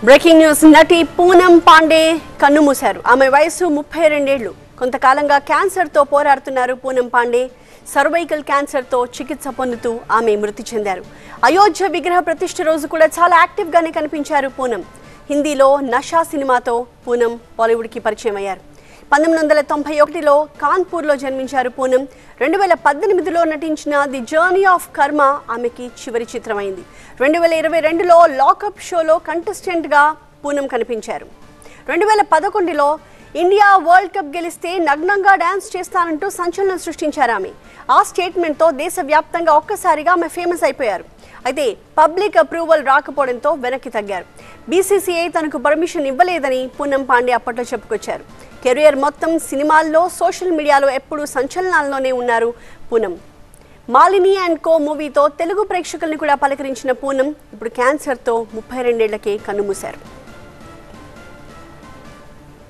breaking news నటి పూనం పాండే కన్నుమూశారు ఆమె వయసు ముప్పై రెండేళ్లు కొంతకాలంగా క్యాన్సర్తో పోరాడుతున్నారు పూనం పాండే సర్వైకల్ క్యాన్సర్తో చికిత్స పొందుతూ ఆమె మృతి చెందారు అయోధ్య విగ్రహ ప్రతిష్ఠ రోజు కూడా చాలా యాక్టివ్గానే కనిపించారు పూనం హిందీలో నషా సినిమాతో పూనం బాలీవుడ్కి పరిచయం అయ్యారు పంతొమ్మిది వందల తొంభై ఒకటిలో కాన్పూర్లో జన్మించారు పూనం రెండు వేల పద్దెనిమిదిలో నటించిన ది జర్నీ ఆఫ్ కర్మ ఆమెకి చివరి చిత్రమైంది రెండు వేల ఇరవై రెండులో లాకప్ షోలో కంటెస్టెంట్గా పూనం కనిపించారు రెండు వేల పదకొండులో ఇండియా వరల్డ్ కప్ గెలిస్తే నగ్నంగా డ్యాన్స్ చేస్తానంటూ సంచలనం సృష్టించారు ఆమె ఆ స్టేట్మెంట్తో దేశవ్యాప్తంగా ఒక్కసారిగా ఆమె ఫేమస్ అయిపోయారు అయితే పబ్లిక్ అప్రూవల్ రాకపోవడంతో వెనక్కి తగ్గారు బీసీసీఐ తనకు పర్మిషన్ ఇవ్వలేదని పూనం పాండే అప్పట్లో చెప్పుకొచ్చారు కెరియర్ మొత్తం సినిమాల్లో సోషల్ మీడియాలో ఎప్పుడూ సంచలనాల్లోనే ఉన్నారు పూనం మాలిని అండ్ కో మూవీతో తెలుగు ప్రేక్షకుల్ని కూడా పలకరించిన పూనం ఇప్పుడు క్యాన్సర్తో ముప్పై రెండేళ్లకే కన్నుమూశారు